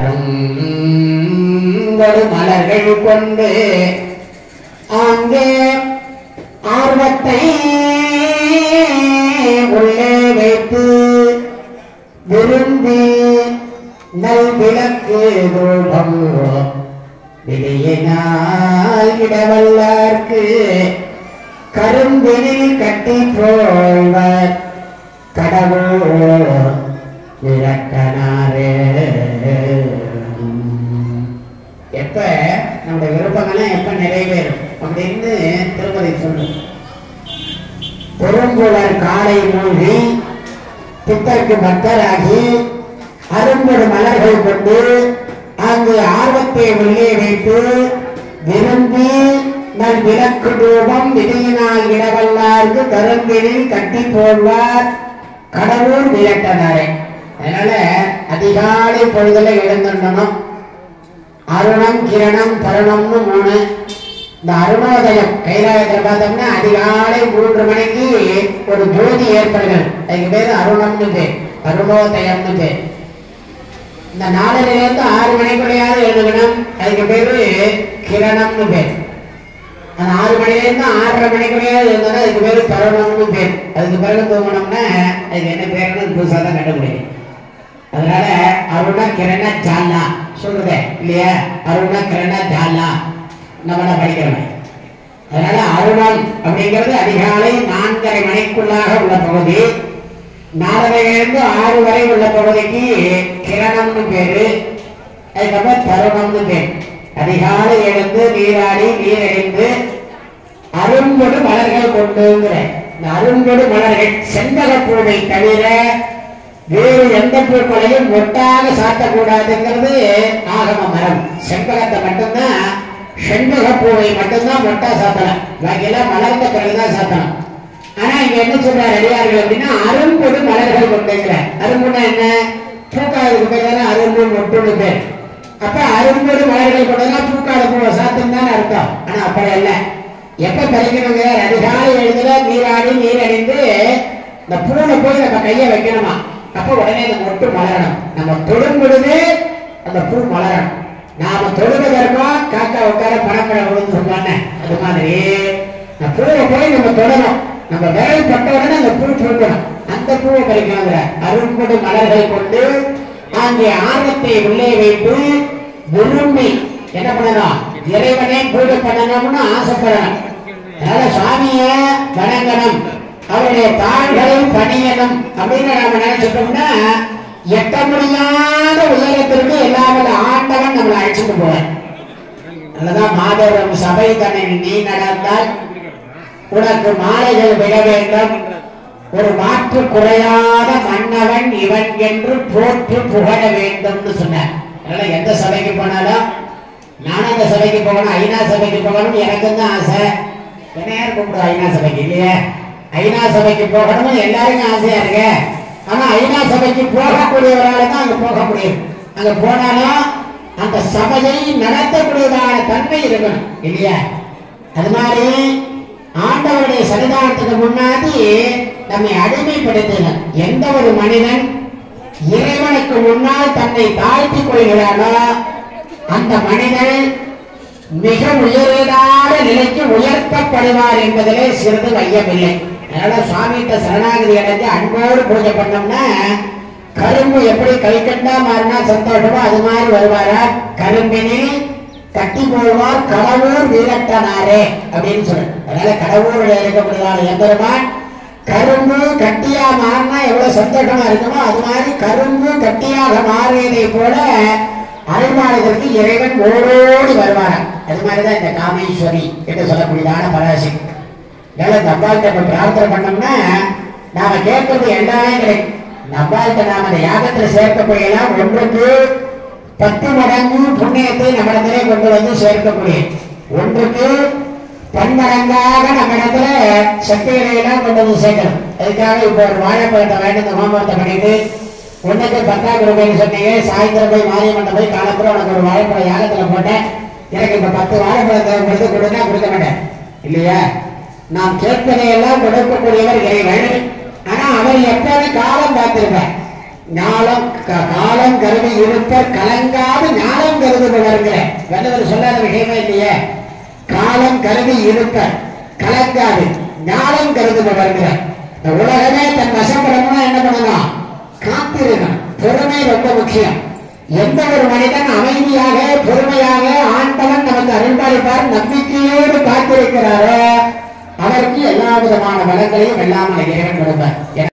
அருங்கொடு மலர்கள் கொண்டு அங்கே ஆர்வத்தை உள்ளே வைத்து விரும்பி நல் விளக்கு ரூபம் விதியினால் இடவல்லார்க்கு கரும்பினில் கட்டி போய்வர் கடவுள் விளக்கனாரே எப்ப நம்முடைய விருப்பங்கள்லாம் எப்ப நிறைவேறும் அப்படின்னு திருமதி சொல்லு பெருங்குளர் காலை மூழ்கி பித்தருக்கு பக்தராகி அரும்பொடு மலர்கள் கொண்டு அங்கு ஆர்வத்தை உள்ளே வைத்து விரும்பி நல் விளக்கு ரூபம் விதியினால் இடவல்லார்க்கு கரும்பினில் கட்டி போடுவார் கடவுள் விளட்டனாரே அதனால அதிகாலை பொழுதுல எழுந்துடணும் அருணம் கிரணம் தருணம்னு மூணு இந்த அருணோதயம் கைலாயத்தில் பார்த்தோம்னா அதிகாலை மூன்று மணிக்கு ஒரு ஜோதி ஏற்படுகிறது அதுக்கு பேரு அருணம்னு பேர் அருணோதயம்னு பேர் இந்த நாலரைல இருந்து ஆறு மணிக்குள்ளையாவது எழுதுகணும் அதுக்கு பேரு கிரணம்னு பேர் அந்த ஆறு மணில இருந்து ஆறரை மணிக்குள்ளையாவது எழுந்தோம்னா அதுக்கு பேரு தருணம்னு பேர் அதுக்கு பிறகு தூங்கணும்னா அதுக்கு என்ன பேருன்னு புதுசாக தான் கண்டுபிடிக்கும் அதனால அருண கிரண ஜாலா சொல்றதே இல்லையா அருண கிரண ஜாலா நம்ம படிக்கிறோம் அதனால அருணம் அப்படிங்கிறது அதிகாலை நான்கரை மணிக்குள்ளாக உள்ள பகுதி நாலரையிலிருந்து ஆறு வரை உள்ள பகுதிக்கு கிரணம்னு பேரு அதுக்கப்புறம் தருணம்னு பேர் அதிகாலை எழுந்து நீராடி நீரழிந்து அரும்பொடு மலர்கள் கொண்டுங்கிற இந்த அரும்பொடு மலர்கள் செண்பகப்பூவை தவிர வேறு எந்த பூக்களையும் ஒட்டாக சாத்தக்கூடாதுங்கிறது ஆகம மரம் செண்பகத்தை மட்டும்தான் செண்பக பூவை மட்டும்தான் மொட்டா சாத்தலாம் பாக்கியெல்லாம் மலர்ந்த பிறகுதான் சாத்தலாம் ஆனா இங்க என்ன சொல்றாரு அடியார்கள் அப்படின்னா அரும்பொடு மலர்கள் கொண்டுங்கிற அரும்புனா என்ன பூக்காதுக்கு பேர் தானே அரும்பு மொட்டுன்னு பேர் அப்ப அரும்பொடு மலர்கள் கொண்டதுனா பூக்காத பூவை சாத்தம் தான் அர்த்தம் ஆனா அப்படி அல்ல எப்ப பறிக்கணுங்க அதிகாலை எழுதுல நீராடி நீரடிந்து இந்த பூனை போய் நம்ம கையை வைக்கணுமா அப்ப உடனே அந்த மொட்டு மலரணும் நம்ம தொடும் பொழுது அந்த பூ மலரணும் நாம தொடுவதற்கோ காக்கா உட்கார பணப்பழம் விழுந்து சொல்லுவாங்க அது மாதிரி இந்த பூவை போய் நம்ம தொடணும் நம்ம விரல் பட்ட உடனே அந்த பூ பூக்கணும் அந்த பூவை பறிக்கணுங்கிற அரும்பொடு மலர்கள் கொண்டு அங்கே ஆர்வத்தை உள்ளே வைத்து விரும்பி என்ன பண்ணணும் இறைவனை பூஜை பண்ணணும்னு ஆசைப்படணும் அதனால சுவாமிய வணங்கணும் அவருடைய தாள்களை பணியணும் அப்படின்னு நாம நினைச்சிட்டோம்னா எட்ட முடியாத உயரத்திற்கு எல்லாரோட ஆண்டவன் நம்மளை அழைச்சிட்டு போவார் அதுதான் மாதவரம் சபை தன்னை நீ நடந்தால் உனக்கு மாலைகள் விட வேண்டும் ஒரு மாற்று குறையாத மன்னவன் இவன் என்று போற்று புகழ வேண்டும்னு சொன்னார் அதனால எந்த சபைக்கு போனாலும் நானும் அந்த சபைக்கு போகணும் ஐநா சபைக்கு போகணும் எனக்கும் தான் ஆசை என்ன யார் கூப்பிடுவோம் ஐநா சபைக்கு இல்லையே ஐநா சபைக்கு போகணும்னு எல்லாருக்கும் ஆசையா இருக்கு ஆனா ஐநா சபைக்கு போகக்கூடியவரால தான் அங்க போக முடியும் அங்க போனாலும் அந்த சபையை நடத்தக்கூடியதான தன்மை இருக்கணும் இல்லையா அது மாதிரி ஆண்டவருடைய சன்னிதானத்துக்கு முன்னாடி நம்மை அடிமைப்படுத்தினர் எந்த ஒரு மனிதன் இறைவனுக்கு முன்னால் தன்னை தாழ்த்திக் கொள்கிறானோ அந்த மனிதன் மிக உயர்ந்தான நிலைக்கு உயர்த்தப்படுவார் என்பதிலே சிறிது ஐயமில்லை அதனால சுவாமிகிட்ட சரணாகதி அடைஞ்சு அன்போடு பூஜை பண்ணோம்னா கரும்பு எப்படி கை கண்டா மாறினா சந்தோஷமோ அது மாதிரி வருவாரா கரும்பினில் கட்டி போடுவார் கடவுள் வீரட்டனாரே அப்படின்னு சொல்லு அதனால கடவுள் இருக்கக்கூடியதான எம்பெருமான் கரும்பு கட்டியா மாறினா எவ்வளவு சந்தோஷமா இருக்குமோ அது மாதிரி கரும்பு கட்டியாக மாறியதை போல அருள்மானதற்கு இறைவன் ஓடோடி வருவாராம் அது மாதிரிதான் இந்த காமேஸ்வரி என்று சொல்லக்கூடியதான பராசி இதனால இந்த அம்பாள்கிட்ட இப்ப பிரார்த்தனை பண்ணோம்னா நாம கேட்கறது எல்லாமே கிடைக்கும் இந்த அம்பாள்கிட்ட நாம அந்த யாகத்துல சேர்க்கக்கூடியலாம் ஒன்றுக்கு பத்து மடங்கு புண்ணியத்தை நம்மிடத்திலே கொண்டு வந்து சேர்க்கக்கூடிய ஒன்றுக்கு பன்மடங்காக நம்ம இடத்துல சக்திகளை எல்லாம் கொண்டு வந்து சேர்க்கணும் அதுக்காக இப்போ ஒரு வாழைப்பழத்தை வேண்டி இந்த ஹோமத்தை பண்ணிட்டு ஒண்ணுக்கு பத்தாயிரம் ரூபாய்னு சொன்னீங்க சாயந்தரம் போய் மாரியம்மன் போய் காலப்புறம் உனக்கு ஒரு வாழைப்பழம் யாகத்துல போட்டேன் எனக்கு இப்ப பத்து வாழைப்பழம் தேவைப்படுது கொடுத்தா கொடுக்க மாட்டேன் இல்லையா நாம் கேட்பதை எல்லாம் கொடுக்கக்கூடியவர் இறைவன் ஆனா அவர் எப்போது காலம் பார்த்திருப்பார் ஞாலம் க- காலம் கருதி இருப்பர் கலங்காது ஞானம் கருதுபவர்களே வல்லவர் சொல்லாத விஷயமே இல்லையே காலம் கருதி இருப்பர் கலங்காது ஞானம் கருதுபவர்களே இந்த உலகமே தன் வசப்படணும்னா என்ன பண்ணலாம் காத்திருக்கணும் பொறுமை ரொம்ப முக்கியம் எந்த ஒரு மனிதன் அமைதியாக பொறுமையாக ஆண்டவன் நமக்கு அருள்பாலிப்பார் நம்பிக்கையோடு காத்திருக்கிறாரோ அவருக்கு எல்லா விதமான பலங்களையும் வெல்லாமல் இறைவன் கொடுப்பார்